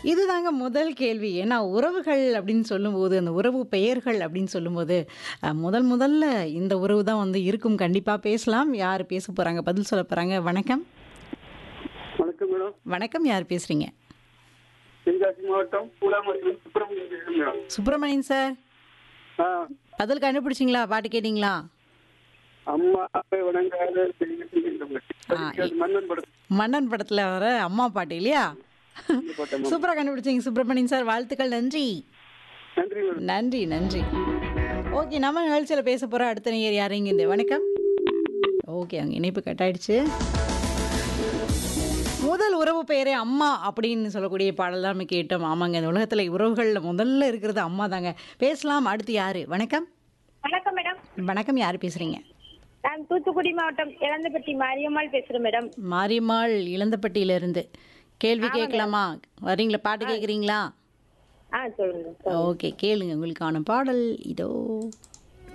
இதுதாங்க முதல் கேள்வி. ஏன்னா உறவுகள் அப்படின்னு சொல்லும்போது, அந்த உறவு பெயர்கள் அப்படின்னு சொல்லும்போது, அ முதல் முதல்ல இந்த உறவு தான் வந்து இருக்கும். கண்டிப்பா பேசலாம். யார் பேச போறாங்க? பதில் சொல்ல போறாங்க. வணக்கம். வணக்கம் மேடம் வணக்கம். யார் பேசுறீங்க? தென்காசி மாவட்டம் பூலாமரத்தில் சுப்பிரமணியம் பேசுறேன் மேடம் சுப்பிரமணியன் சார். ஆ பதில் கண்டுபிடிச்சிங்களா? பாட்டு கேட்டீங்களா? அம்மா அப்பா வணங்காத செய்கின்றவங்க. ஆ, அது மன்னன் படத்தில் மன்னன் படத்துல வர அம்மா பாட்டு இல்லையா? போட்ட மேம். சூப்பரா கண்டுபிடிச்சீங்க சுப்பிரமணியன் சார். வாழ்த்துக்கள். நன்றி. நன்றி மேடம் நன்றி, நன்றி. ஓகே. நம்ம நிகழ்ச்சியில பேச போற அடுத்த நேயர் யாருங்க இந்த வணக்கம். ஓகே. அங்க இணைப்பு கட் ஆயிடுச்சு. முதல் உறவு பெயரே அம்மா அப்படின்னு சொல்லக்கூடிய பாடல் தான் நம்ம கேட்டோம். ஆமாங்க. இந்த உலகத்துல உறவுகள்ல முதல்ல இருக்கிறது அம்மா தாங்க. பேசலாம். அடுத்து யாரு? வணக்கம். வணக்கம் மேடம் வணக்கம். யார் பேசுறீங்க? நான் தூத்துக்குடி மாவட்டம் இளந்தப்பட்டி மாரியம்மாள் பேசுறேன் மேடம் மாரியம்மாள் இளந்தப்பட்டியில இருந்து. கேள்வி கேட்கலாமா? வரீங்களா? பாட்டு கேட்குறீங்களா? ஆ சொல்லுங்க ஓகே. கேளுங்க. உங்களுக்கான பாடல் இதோ.